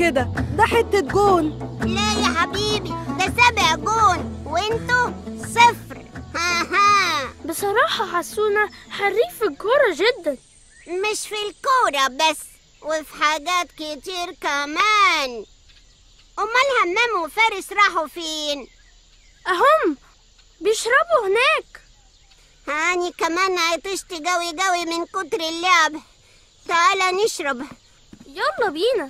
كده ده حتة جون لا يا حبيبي ده سبع جون وانتوا صفر ها ها بصراحة حسونة حريف في الكورة جدا مش في الكورة بس وفي حاجات كتير كمان أمال همام وفارس راحوا فين؟ أهم بيشربوا هناك هاني كمان عطشت جوي جوي من كتر اللعب تعالى نشرب يلا بينا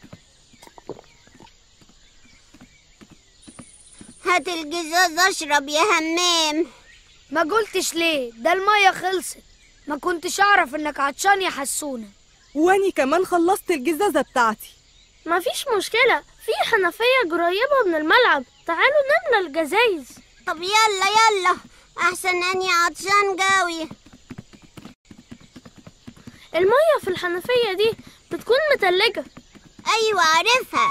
هات الجزاز اشرب يا همام ما قلتش ليه ده المية خلصت ما كنتش اعرف انك عطشان يا حسونة واني كمان خلصت الجزازة بتاعتي مفيش مشكلة في حنفية قريبة من الملعب تعالوا نملى الجزايز طب يلا يلا احسن اني عطشان جوي المية في الحنفية دي بتكون متلجة ايوه عارفها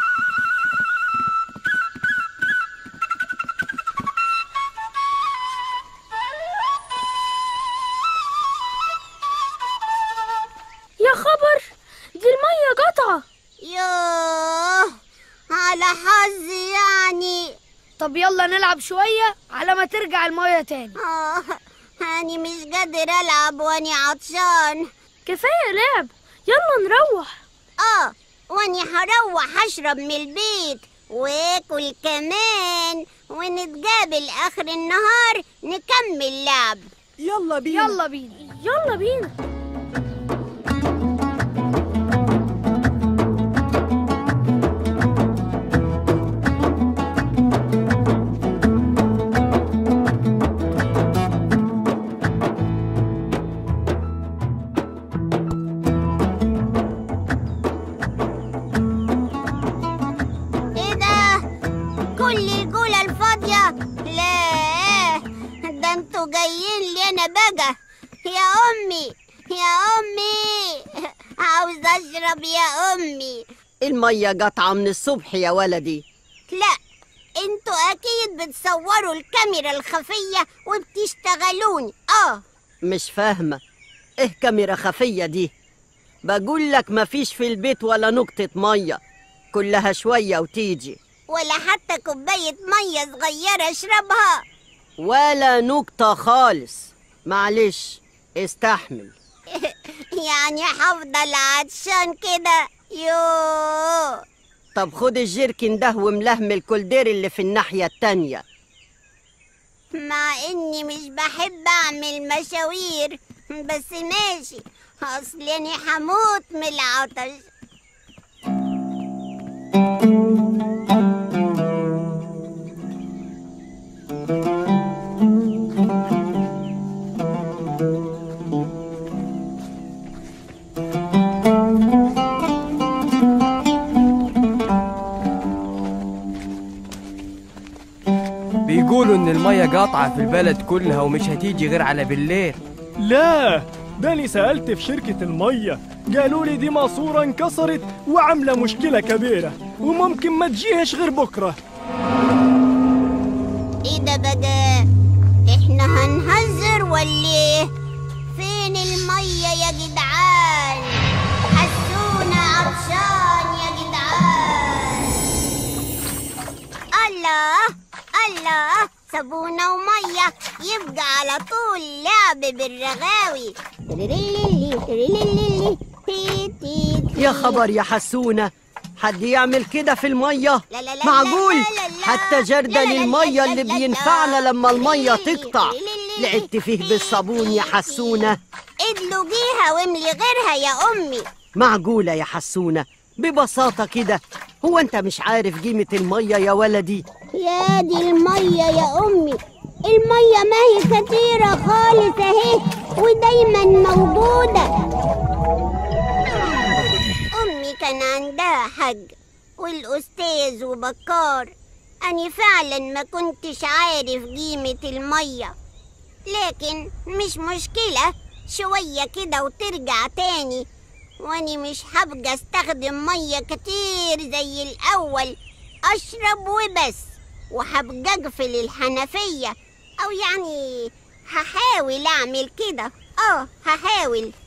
يا خبر دي المية قطعة يوه على حظي يعني طب يلا نلعب شوية على ما ترجع المية تاني آه أنا مش قادر ألعب وأني عطشان كفاية لعب يلا نروح آه وأني هروح أشرب من البيت وآكل كمان ونتقابل آخر النهار نكمل لعب يلا بينا يلا بينا يلا بينا إيه ده؟ كل الجولة الفاضية؟ لا ده انتوا جايين لي أنا بقى يا أمي يا أمي عاوز أشرب يا أمي المية قطعة من الصبح يا ولدي لا انتوا اكيد بتصوروا الكاميرا الخفية وبتشتغلوني اه مش فاهمة ايه كاميرا خفية دي بقول لك مفيش في البيت ولا نقطة مية كلها شوية وتيجي ولا حتى كوباية مية صغيرة اشربها ولا نقطة خالص معلش استحمل يعني هفضل عطشان كده يو طب خد الجيركن ده واملاه من الكولدير اللي في الناحية التانية مع اني مش بحب اعمل مشاوير بس ماشي اصلي هموت من العطش بيقولوا ان المية قاطعة في البلد كلها ومش هتيجي غير على بالليل لا داني سألت في شركة المية قالوا لي دي ماسورة انكسرت وعاملة مشكلة كبيرة وممكن ما تجيهش غير بكرة ايه ده بقى احنا هنهزر ولا ايه فين المية يا جدعان حسونا عطشان يا جدعان الله الله صابونة ومية يبقى على طول لعب بالرغاوي تريليلي تريليلي تي تي تي. يا خبر يا حسونة حد يعمل كده في المية لا لا لا معقول لا لا لا. حتى لا جردل لا لا المية لا اللي لا لا. بينفعنا لما المية ليلي تقطع ليلي لعبت فيه بالصابون يا حسونة ادلجيها واملي غيرها يا امي معقولة يا حسونة ببساطة كده هو انت مش عارف قيمة المية يا ولدي يا دي المية يا أمي المية ما هي كتيرة خالص أهي ودايما موجودة أمي كان عندها حج والأستاذ وبكار أنا فعلا ما كنتش عارف قيمة المية لكن مش مشكلة شوية كده وترجع تاني وأني مش هبقى استخدم مية كتير زي الأول أشرب وبس وهبقى أقفل الحنفية أو يعني هحاول أعمل كده آه هحاول